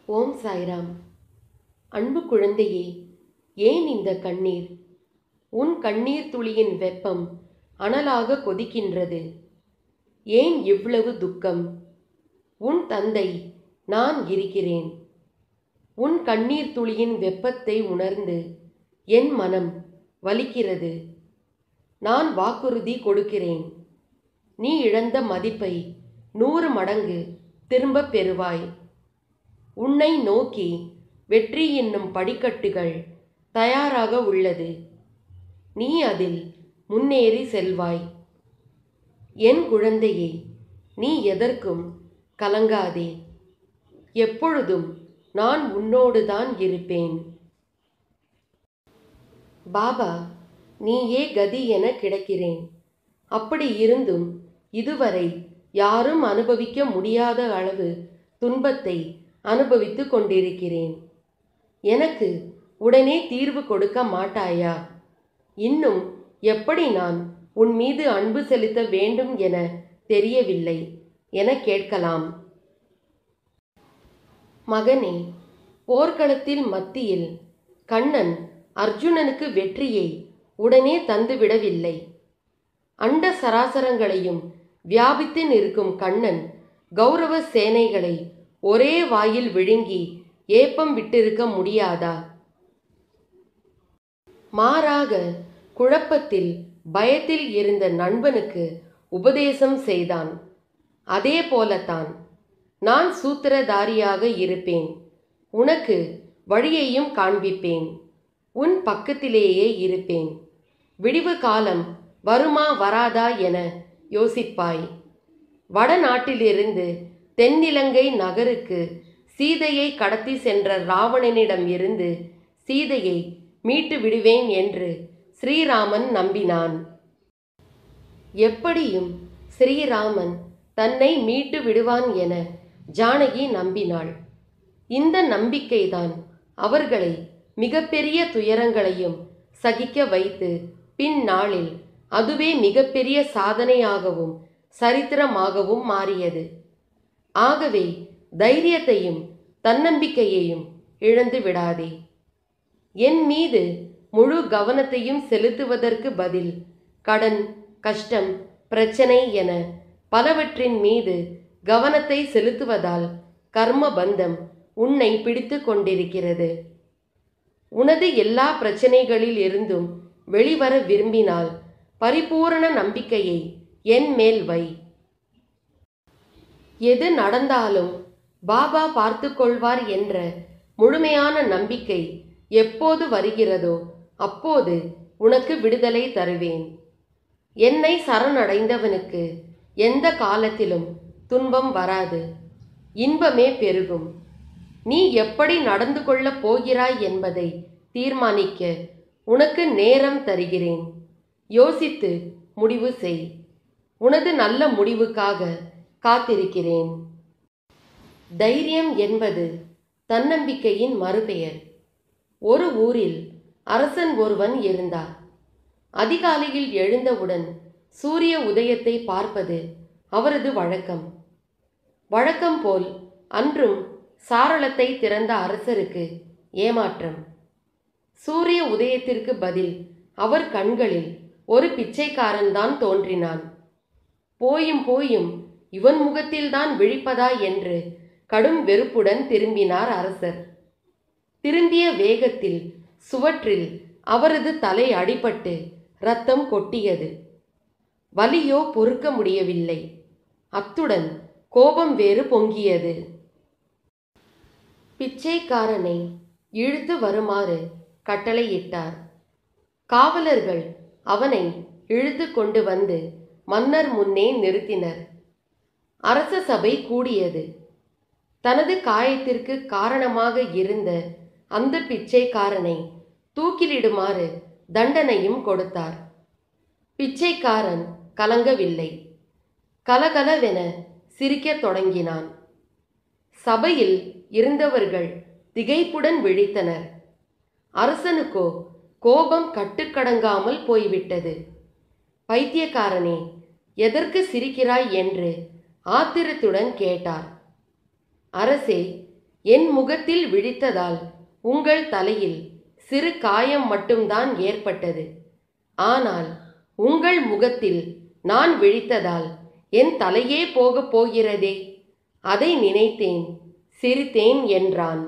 ஓம் சாய்ராம் அன்பு குழந்தையே ஏன் இந்த கண்ணீர் உன் கண்ணீர் துளியின் வெப்பம் அனலாக கொதிக்கின்றது ஏன் இவ்வளவு துக்கம் உன் தந்தை நான் இருக்கிறேன் உன் கண்ணீர் துளியின் வெப்பத்தை உணர்ந்து என் மனம் வலிக்கிறது நான் வாக்குறுதி கொடுக்கிறேன் நீ இழந்த மதிப்பை நூறு மடங்கு திரும்பப் பெறுவாய் உன்னை நோக்கி வெற்றி என்னும் படிக்கட்டுகள் தயாராக உள்ளது நீ அதில் முன்னேறி செல்வாய் என் குழந்தையே நீ எதற்கும் கலங்காதே எப்பொழுதும் நான் உன்னோடு தான் இருப்பேன் பாபா நீயே கதி என கிடக்கிறேன் அப்படி இருந்தும் இதுவரை யாரும் அனுபவிக்க முடியாத அளவு துன்பத்தை அனுபவித்து கொண்டிருக்கிறேன் எனக்கு உடனே தீர்வு கொடுக்க மாட்டாயா இன்னும் எப்படி நான் உன் மீது அன்பு செலுத்த வேண்டும் என தெரியவில்லை என கேட்கலாம் மகனே போர்க்களத்தில் மத்தியில் கண்ணன் அர்ஜுனனுக்கு வெற்றியை உடனே தந்துவிடவில்லை அண்ட சராசரங்களையும் வியாபித்து நிற்கும் கண்ணன் கௌரவ சேனைகளை ஒரே வாயில் விழுங்கி ஏப்பம் விட்டிருக்க முடியாதா மாறாக குழப்பத்தில் பயத்தில் இருந்த நண்பனுக்கு உபதேசம் செய்தான் அதே போலத்தான் நான் சூத்திரதாரியாக இருப்பேன் உனக்கு வழியையும் காண்பிப்பேன் உன் பக்கத்திலேயே இருப்பேன் விடிவு காலம் வருமா வராதா என யோசிப்பாய் வடநாட்டிலிருந்து தென்னிலங்கை நகருக்கு சீதையை கடத்தி சென்ற ராவணனிடம் இருந்து சீதையை மீட்டு விடுவேன் என்று ஸ்ரீராமன் நம்பினான் எப்படியும் ஸ்ரீராமன் தன்னை மீட்டு விடுவான் என ஜானகி நம்பினாள் இந்த நம்பிக்கைதான் அவர்களை மிகப்பெரிய துயரங்களையும் சகிக்க வைத்து பின்னாளில் அதுவே மிகப்பெரிய சாதனையாகவும் சரித்திரமாகவும் மாறியது ஆகவே தைரியத்தையும் தன்னம்பிக்கையையும் இழந்து விடாதே என் மீது முழு கவனத்தையும் செலுத்துவதற்கு பதில் கடன் கஷ்டம் பிரச்சனை என பலவற்றின் மீது கவனத்தை செலுத்துவதால் கர்ம பந்தம் உன்னை பிடித்து கொண்டிருக்கிறது உனது எல்லா பிரச்சனைகளில் இருந்தும் வெளிவர விரும்பினால் பரிபூரண நம்பிக்கையை என் மேல் வை எது நடந்தாலும் பாபா பார்த்து கொள்வார் என்ற முழுமையான நம்பிக்கை எப்போது வருகிறதோ அப்போது உனக்கு விடுதலை தருவேன் என்னை சரணடைந்தவனுக்கு எந்த காலத்திலும் துன்பம் வராது இன்பமே பெருகும் நீ எப்படி நடந்து கொள்ளப் போகிறாய் என்பதை தீர்மானிக்க உனக்கு நேரம் தருகிறேன் யோசித்து முடிவு செய் உனது நல்ல முடிவுக்காக காத்திருக்கிறேன் தைரியம் என்பது தன்னம்பிக்கையின் மறுபெயர் ஒரு ஊரில் அரசன் ஒருவன் இருந்தார் அதிகாலையில் எழுந்தவுடன் சூரிய உதயத்தை பார்ப்பது அவரது வழக்கம் வழக்கம் போல் அன்றும் சாரளத்தை திறந்த அரசருக்கு ஏமாற்றம் சூரிய உதயத்திற்கு பதில் அவர் கண்களில் ஒரு பிச்சைக்காரன் தான் தோன்றினான் போயும் போயும் இவன் முகத்தில்தான் விழிப்பதா என்று கடும் வெறுப்புடன் திரும்பினார் அரசர் திரும்பிய வேகத்தில் சுவற்றில் அவரது தலை அடிபட்டு ரத்தம் கொட்டியது வலியோ பொறுக்க முடியவில்லை அத்துடன் கோபம் வேறு பொங்கியது பிச்சைக்காரனை இழுத்து வருமாறு கட்டளையிட்டார் காவலர்கள் அவனை இழுத்து கொண்டு வந்து மன்னர் முன்னே நிறுத்தினர் அரச சபை கூடியது தனது காயத்திற்கு காரணமாக இருந்த அந்த பிச்சைக்காரனை தூக்கிலிடுமாறு தண்டனையும் கொடுத்தார் பிச்சைக்காரன் கலங்கவில்லை கலகலவென சிரிக்கத் தொடங்கினான் சபையில் இருந்தவர்கள் திகைப்புடன் விழித்தனர் அரசனுக்கோ கோபம் கட்டுக்கடங்காமல் போய்விட்டது பைத்தியக்காரனே எதற்கு சிரிக்கிறாய் என்று ஆத்திரத்துடன் கேட்டார் அரசே என் முகத்தில் விழித்ததால் உங்கள் தலையில் சிறு காயம் மட்டும்தான் ஏற்பட்டது ஆனால் உங்கள் முகத்தில் நான் விழித்ததால் என் தலையே போகப் போகிறதே அதை நினைத்தேன் சிரித்தேன் என்றான்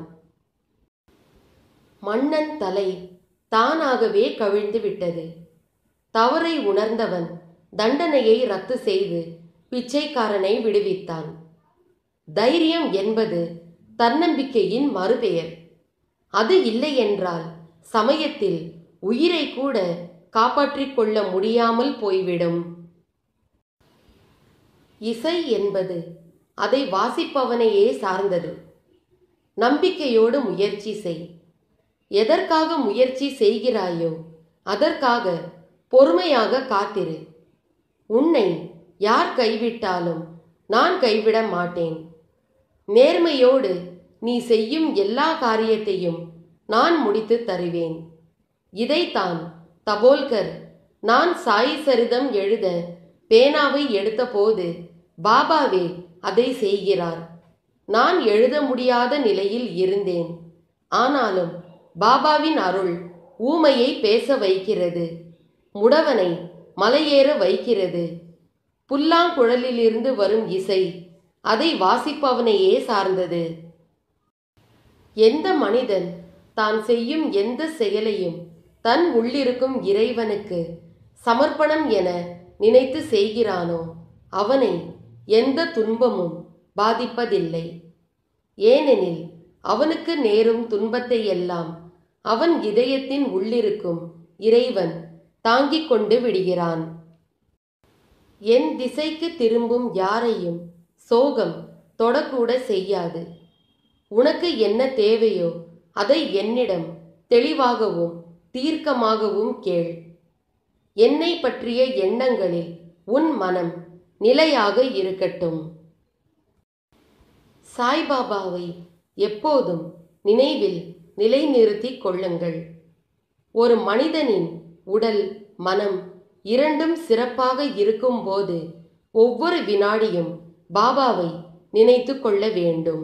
மன்னன் தலை தானாகவே கவிழ்ந்து விட்டது தவறை உணர்ந்தவன் தண்டனையை ரத்து செய்து பிச்சைக்காரனை விடுவித்தான் தைரியம் என்பது தன்னம்பிக்கையின் மறுபெயர் அது இல்லை என்றால் சமயத்தில் உயிரை கூட காப்பாற்றிக் கொள்ள முடியாமல் போய்விடும் இசை என்பது அதை வாசிப்பவனையே சார்ந்தது நம்பிக்கையோடு முயற்சி செய் எதற்காக முயற்சி செய்கிறாயோ அதற்காக பொறுமையாக காத்திரு உன்னை யார் கைவிட்டாலும் நான் கைவிட மாட்டேன் நேர்மையோடு நீ செய்யும் எல்லா காரியத்தையும் நான் முடித்து தருவேன் இதைத்தான் தபோல்கர் நான் சாய் சரிதம் எழுத பேனாவை எடுத்தபோது பாபாவே அதை செய்கிறார் நான் எழுத முடியாத நிலையில் இருந்தேன் ஆனாலும் பாபாவின் அருள் ஊமையை பேச வைக்கிறது முடவனை மலையேற வைக்கிறது புல்லாங்குழலிலிருந்து வரும் இசை அதை வாசிப்பவனையே சார்ந்தது எந்த மனிதன் தான் செய்யும் எந்த செயலையும் தன் உள்ளிருக்கும் இறைவனுக்கு சமர்ப்பணம் என நினைத்து செய்கிறானோ அவனை எந்த துன்பமும் பாதிப்பதில்லை ஏனெனில் அவனுக்கு நேரும் துன்பத்தை எல்லாம் அவன் இதயத்தின் உள்ளிருக்கும் இறைவன் தாங்கிக் கொண்டு விடுகிறான் என் திசைக்கு திரும்பும் யாரையும் சோகம் தொடக்கூட செய்யாது உனக்கு என்ன தேவையோ அதை என்னிடம் தெளிவாகவும் தீர்க்கமாகவும் கேள் என்னை பற்றிய எண்ணங்களில் உன் மனம் நிலையாக இருக்கட்டும் சாய்பாபாவை எப்போதும் நினைவில் நிலைநிறுத்திக் கொள்ளுங்கள் ஒரு மனிதனின் உடல் மனம் இரண்டும் சிறப்பாக இருக்கும்போது ஒவ்வொரு வினாடியும் பாபாவை நினைத்து கொள்ள வேண்டும்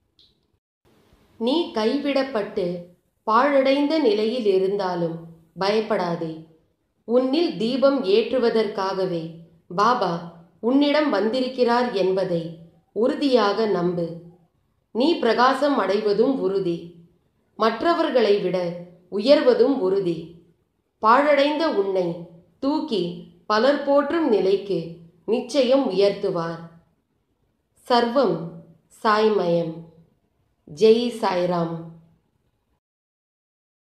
நீ கைவிடப்பட்டு பாழடைந்த நிலையில் இருந்தாலும் பயப்படாதே உன்னில் தீபம் ஏற்றுவதற்காகவே பாபா உன்னிடம் வந்திருக்கிறார் என்பதை உறுதியாக நம்பு நீ பிரகாசம் அடைவதும் உறுதி மற்றவர்களை விட உயர்வதும் உறுதி பாழடைந்த உன்னை தூக்கி பலர் போற்றும் நிலைக்கு நிச்சயம் உயர்த்துவார் சர்வம் சாய்மயம் ஜெய் சாய்ராம்